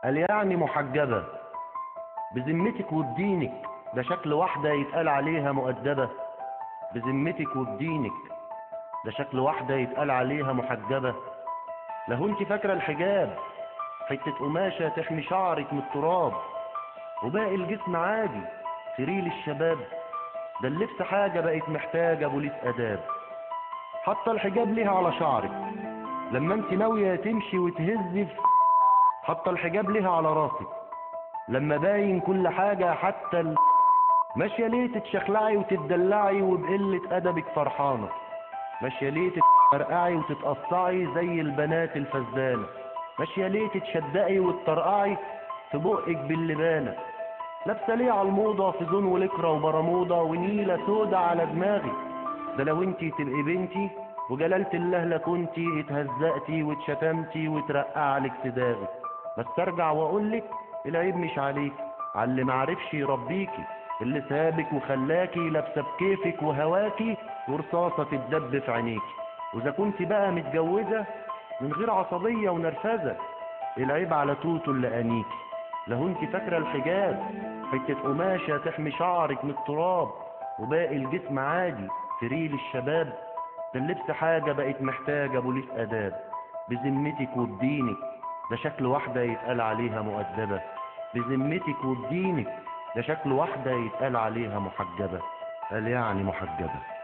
قال يعني محجبة بذمتك وبدينك ده شكل واحدة يتقال عليها مؤدبة بذمتك وبدينك ده شكل واحدة يتقال عليها محجبة لهو انت فاكرة الحجاب حتة قماشة تحمي شعرك من التراب وباقي الجسم عادي سريل الشباب ده اللبس حاجة بقت محتاجة بوليس أداب حتى الحجاب ليها على شعرك لما انت ناوية تمشي وتهزي في حتى الحجاب ليها على راسك لما باين كل حاجة حتى ال... ماشية ليه تتشخلعي وتتدلعي وبقلة أدبك فرحانة ماشية ليه تتفرقعي وتتقطعي زي البنات الفزدانة ماشية ليه تتشدقي وتطرقعي في بقك باللبانة لابسة ليه على الموضة في زون ولكرة وبرموضة ونيلة سودا على دماغي ده لو انتي تبقي بنتي وجلالة الله لكنتي اتهزقتي واتشتمتي وترقع لك صداغي بس ارجع واقولك العيب مش عليك على اللي معرفش يربيكي اللي سابك وخلاكي لابسه بكيفك وهواكي ورصاصه تتدب في عينيكي واذا كنت بقى متجوزه من غير عصبيه ونرفزه العيب على توتو اللي انيكي لو انت فاكره الحجاب حته قماشه تحمي شعرك من التراب وباقي الجسم عادي تريل الشباب ده اللبس حاجه بقت محتاجه بوليس اداب بذمتك وبدينك ده شكل واحده يتقال عليها مؤدبه بذمتك وبدينك ده شكل واحده يتقال عليها محجبه قال يعني محجبه